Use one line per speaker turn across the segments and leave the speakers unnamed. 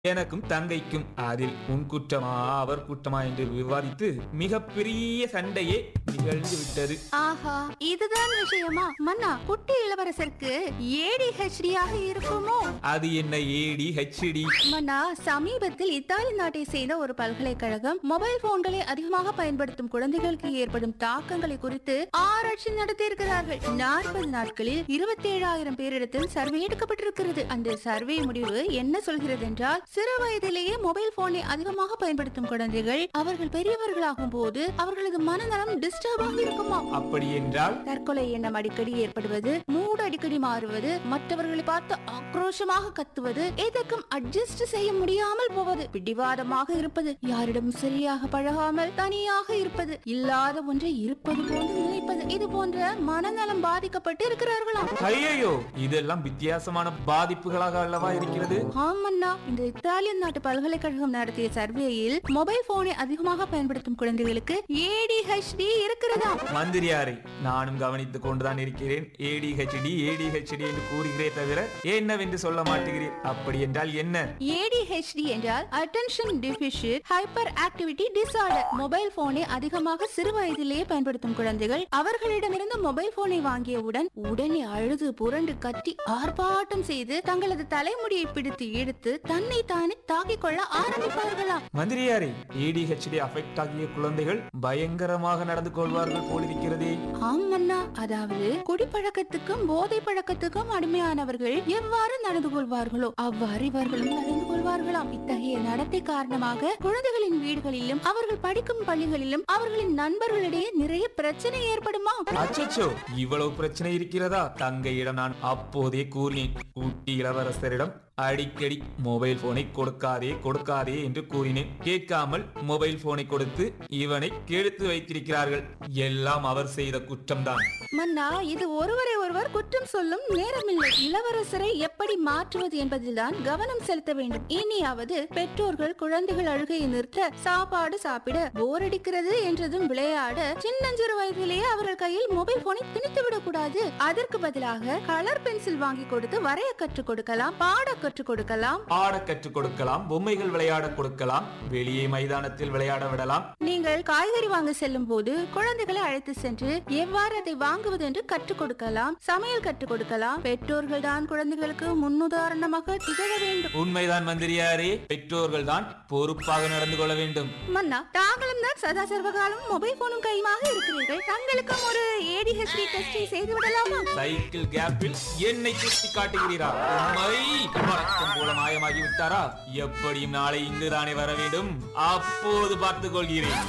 எனக்கும் தங்கைக்கும் அதில் உன் குற்றமா அவர் குற்றமா என்று விவாதித்து மிகப்பெரிய சண்டையே நிகழ்ந்து விட்டது
ஆஹா இதுதான் விஷயமா மன்னா குட்டி இளவரசருக்கு ஏடிஹெச்டியாக இருக்குமோ
அது என்ன ஏடி ஹெச்டி
மன்னா சமீபத்தில் இத்தாலி நாட்டை சேர்ந்த ஒரு பல்கலைக்கழகம் மொபைல் போன்களை அதிகமாக பயன்படுத்தும் குழந்தைகளுக்கு ஏற்படும் தாக்கங்களை குறித்து ஆராய்ச்சி நடத்தி இருக்கிறார்கள் நாற்பது நாட்களில் இருபத்தி ஏழாயிரம் பேரிடத்தில் சர்வே எடுக்கப்பட்டிருக்கிறது அந்த சர்வே முடிவு என்ன சொல்கிறது என்றால் சிறு வயதிலேயே மொபைல் போனை அதிகமாக பயன்படுத்தும் குழந்தைகள் அவர்கள் பெரியவர்களாகும் போது அவர்களது மனநலம் டிஸ்டர்பாக இருக்குமா
அப்படி என்றால்
தற்கொலை எண்ணம் அடிக்கடி ஏற்படுவது மூடு அடிக்கடி மாறுவது மற்றவர்களை பார்த்து ஆக்ரோஷமாக கத்துவது எதற்கும் அட்ஜஸ்ட் செய்ய முடியாமல் போவது பிடிவாதமாக இருப்பது யாரிடம் சரியாக பழகாமல் தனியாக இருப்பது இல்லாத ஒன்றை இருப்பது போன்று நினைப்பது இது போன்ற மனநலம் பாதிக்கப்பட்டு இருக்கிறார்களாம்
ஐயோ இதெல்லாம் வித்தியாசமான பாதிப்புகளாக அல்லவா இருக்கிறது
ஆமண்ணா இந்த இத்தாலியன் நாட்டு பல்கலைக்கழகம் நடத்திய சர்வேயில் மொபைல் போனை அதிகமாக பயன்படுத்தும் குழந்தைகளுக்கு ஏடிஹெச்டி இருக்கிறதா
மந்திரியாரை நானும் கவனித்துக் கொண்டுதான் இருக்கிறேன் ஏடிஹெச்டி ஏடிஹெச்டி என்று கூறுகிறே தவிர என்னவென்று சொல்ல மாட்டேங்கிறேன் அப்படி என்றால் என்ன
ADHD என்றால் attention deficit hyperactivity disorder mobile போனை அதிகமாக சிறு வயதிலேயே பயன்படுத்தும் குழந்தைகள் அவர்களிடமிருந்து மொபைல் போனை வாங்கியவுடன் உடனே அழுது புரண்டு கத்தி ஆர்ப்பாட்டம் செய்து தங்களது தலைமுடியை பிடித்து இழுத்து தன்னை தானே தாக்கிக் கொள்ள ஆரம்பிப்பார்களாம்
மந்திரியாரே ஏடிஹெச்டி அஃபெக்ட் ஆகிய குழந்தைகள் பயங்கரமாக நடந்து கொள்வார்கள் போலிருக்கிறதே
ஆமண்ணா அதாவது குடிப்பழக்கத்துக்கும் போதை பழக்கத்துக்கும் அடிமையானவர்கள் எவ்வாறு நடந்து கொள்வார்களோ அவ்வாறு இவர்களும் நடந்து கொள்வார்களாம் இத்தகைய நடத்தை காரணமாக குழந்தைகளின் வீடுகளிலும் அவர்கள் படிக்கும் பள்ளிகளிலும் அவர்களின் நண்பர்களிடையே நிறைய பிரச்சனை ஏற்படுமா
அச்சச்சோ இவ்வளவு பிரச்சனை இருக்கிறதா தங்கையிடம் நான் அப்போதே கூறினேன் ஊட்டி இளவரசரிடம் அடிக்கடி மொபைல் போனை கொடுக்காதே கொடுக்காதே என்று கூறினேன் கேட்காமல் மொபைல் போனை கொடுத்து இவனை கெடுத்து வைத்திருக்கிறார்கள் எல்லாம் அவர் செய்த குற்றம்தான்
மன்னா இது ஒருவரை ஒருவர் குற்றம் சொல்லும் நேரமில்லை இளவரசரை எப்படி மாற்றுவது என்பதில்தான் கவனம் செலுத்த வேண்டும் இனியாவது பெற்றோர்கள் குழந்தைகள் அழுகையை நிறுத்த சாப்பாடு சாப்பிட போர் அடிக்கிறது என்றதும் விளையாட சின்னஞ்சிறு வயதிலேயே அவர்கள் கையில் மொபைல் போனை திணித்து விடக்கூடாது அதற்கு பதிலாக கலர் பென்சில் வாங்கி கொடுத்து வரைய கற்றுக் கொடுக்கலாம் பாட கற்றுக் கொடுக்கலாம்
ஆட கற்றுக் கொடுக்கலாம் பொம்மைகள் விளையாட கொடுக்கலாம் வெளியே மைதானத்தில் விளையாட விடலாம்
நீங்கள் காய்கறி வாங்க செல்லும் போது குழந்தைகளை அழைத்து சென்று எவ்வாறு அதை வாங்குவது என்று கற்றுக் கொடுக்கலாம் சமையல் கற்றுக் கொடுக்கலாம் பெற்றோர்கள் தான் குழந்தைகளுக்கு முன்னுதாரணமாக திகழ வேண்டும்
உண்மைதான் மந்திரியாரே பெற்றோர்கள் தான் பொறுப்பாக நடந்து கொள்ள வேண்டும்
மன்னா தாங்களும் தான் சதா சர்வகாலம் மொபைல் போனும் கையுமாக இருக்கிறீர்கள் தங்களுக்கும் ஒரு ஏடிஹெச்டி டெஸ்டை செய்து விடலாமா
சைக்கிள் கேப்பில் என்னை சுட்டி காட்டுகிறீரா உண்மை வழக்கம் போல மாயமாகி விட்டாரா எப்படியும் நாளை இங்குதானே வர வேண்டும் அப்போது பார்த்துக் கொள்கிறேன்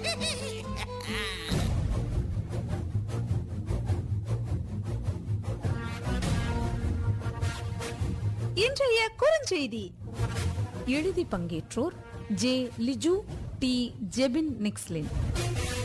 இன்றைய குறுஞ்செய்தி
எழுதி பங்கேற்றோர் ஜே லிஜு டி ஜெபின் நிக்ஸ்லின்